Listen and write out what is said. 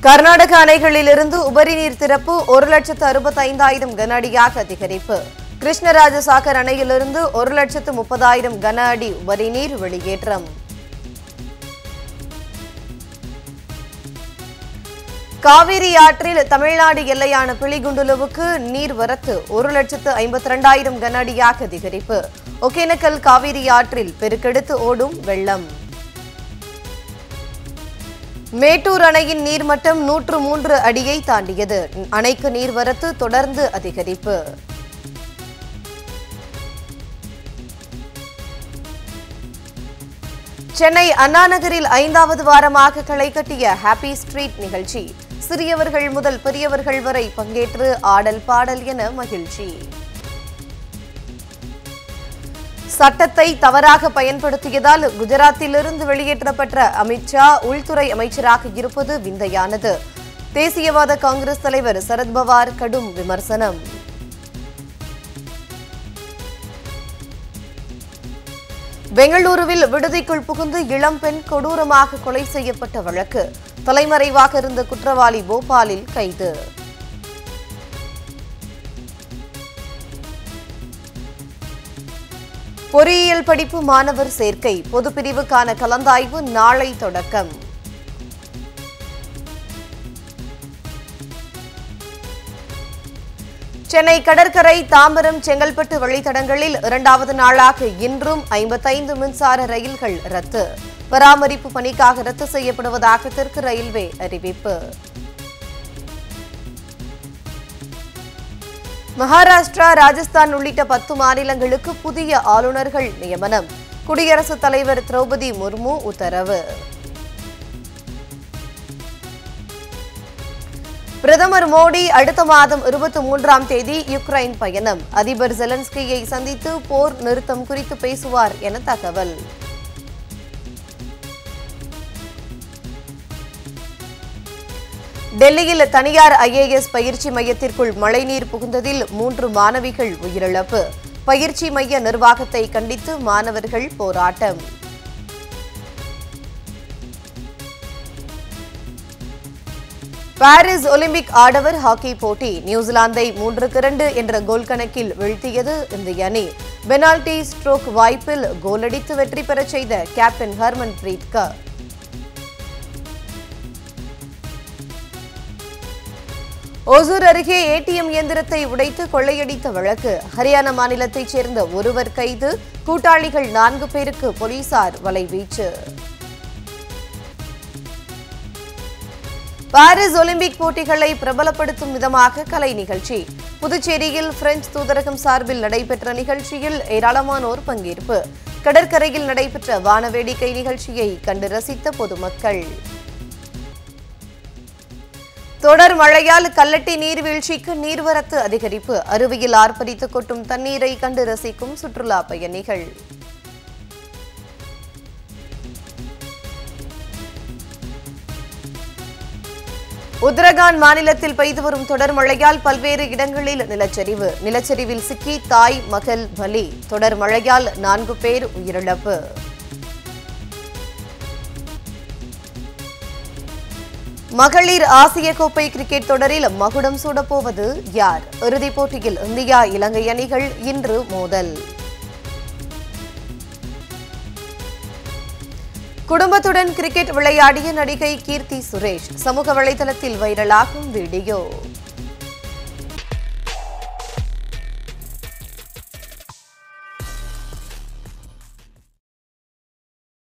கர்நாடக அணைகளிலிருந்து உபரி நீர் திறப்பு ஒரு லட்சத்து அறுபத்தைந்தாயிரம் கன அடியாக அதிகரிப்பு கிருஷ்ணராஜசாகர் அணையிலிருந்து ஒரு லட்சத்து முப்பதாயிரம் கன அடி உபரி நீர் வெளியேற்றம் காவிரி ஆற்றில் தமிழ்நாடு எல்லையான பிளிகுண்டுலுவுக்கு நீர்வரத்து ஒரு லட்சத்து ஐம்பத்தி இரண்டாயிரம் கன அடியாக அதிகரிப்பு ஒகேனக்கல் காவிரி ஆற்றில் பெருக்கெடுத்து ஓடும் வெள்ளம் மேட்டூர் அணையின் நீர்மட்டம் நூற்று மூன்று அடியை தாண்டியது அணைக்கு நீர்வரத்து தொடர்ந்து அதிகரிப்பு சென்னை அண்ணா நகரில் ஐந்தாவது வாரமாக களை கட்டிய ஹாப்பி ஸ்ட்ரீட் நிகழ்ச்சி சிறியவர்கள் முதல் பெரியவர்கள் வரை பங்கேற்று ஆடல் பாடல் என மகிழ்ச்சி சட்டத்தை தவறாக பயன்படுத்தியதால் குஜராத்திலிருந்து வெளியேற்றப்பட்ட அமித்ஷா உள்துறை அமைச்சராக இருப்பது விந்தையானது தேசியவாத காங்கிரஸ் தலைவர் சரத்பவார் கடும் விமர்சனம் பெங்களூருவில் விடுதிக்குள் புகுந்து இளம்பெண் கொடூரமாக கொலை செய்யப்பட்ட வழக்கு தலைமறைவாக இருந்த குற்றவாளி போபாலில் கைது பொறியியல் படிப்பு மாணவர் சேர்க்கை பொதுப்பிரிவுக்கான கலந்தாய்வு நாளை தொடக்கம் சென்னை கடற்கரை தாம்பரம் செங்கல்பட்டு வழித்தடங்களில் இரண்டாவது நாளாக இன்றும் ஐம்பத்தைந்து மின்சார ரயில்கள் ரத்து பராமரிப்பு பணிக்காக ரத்து செய்யப்படுவதாக தெற்கு ரயில்வே அறிவிப்பு மகாராஷ்டிரா ராஜஸ்தான் உள்ளிட்ட பத்து மாநிலங்களுக்கு புதிய ஆளுநர்கள் நியமனம் குடியரசுத் தலைவர் திரௌபதி முர்மு உத்தரவு பிரதமர் மோடி அடுத்த மாதம் இருபத்தி மூன்றாம் தேதி யுக்ரைன் பயணம் அதிபர் ஜெலன்ஸ்கியை சந்தித்து போர் நிறுத்தம் குறித்து பேசுவார் என தகவல் டெல்லியில் தனியார் ஐஏஎஸ் பயிற்சி மையத்திற்குள் மழைநீர் புகுந்ததில் மூன்று மாணவிகள் உயிரிழப்பு பயிற்சி மைய நிர்வாகத்தை கண்டித்து மாணவர்கள் போராட்டம் பாரிஸ் ஒலிம்பிக் ஆடவர் ஹாக்கி போட்டி நியூசிலாந்தை மூன்றுக்கு இரண்டு என்ற கோல் கணக்கில் வீழ்த்தியது இந்திய அணி பெனால்டி ஸ்ட்ரோக் வாய்ப்பில் கோலடித்து வெற்றி பெறச் செய்த கேப்டன் ஹர்மன் பிரீத் கர் ஓசூர் அருகே ஏடிஎம் இயந்திரத்தை உடைத்து கொள்ளையடித்த வழக்கு ஹரியானா மாநிலத்தைச் சேர்ந்த ஒருவர் கைது கூட்டாளிகள் நான்கு பேருக்கு போலீசார் வலைவீச்சு பாரிஸ் ஒலிம்பிக் போட்டிகளை பிரபலப்படுத்தும் விதமாக கலை நிகழ்ச்சி புதுச்சேரியில் பிரெஞ்சு தூதரகம் சார்பில் நடைபெற்ற நிகழ்ச்சியில் ஏராளமானோர் பங்கேற்பு கடற்கரையில் நடைபெற்ற வானவேடிக்கை நிகழ்ச்சியை கண்டு ரசித்த பொதுமக்கள் தொடர் மழையால் கல்லட்டி நீர்வீழ்ச்சிக்கு நீர்வரத்து அதிகரிப்பு அருவியில் ஆர்ப்பரித்து கொட்டும் தண்ணீரை கண்டு ரசிக்கும் சுற்றுலா பயணிகள் உத்தரகாண்ட் மாநிலத்தில் பெய்து வரும் தொடர் மழையால் பல்வேறு இடங்களில் நிலச்சரிவு நிலச்சரிவில் சிக்கி தாய் மகள் பலி தொடர் மழையால் நான்கு பேர் உயிரிழப்பு மகளிர் ஆசிய கோப்பை கிரிக்கெட் தொடரில் மகுடம் சூடப்போவது யார் இறுதிப் போட்டியில் இந்தியா இலங்கை அணிகள் இன்று மோதல் குடும்பத்துடன் கிரிக்கெட் விளையாடிய நடிகை கீர்த்தி சுரேஷ் சமூக வலைதளத்தில் வைரலாகும் வீடியோ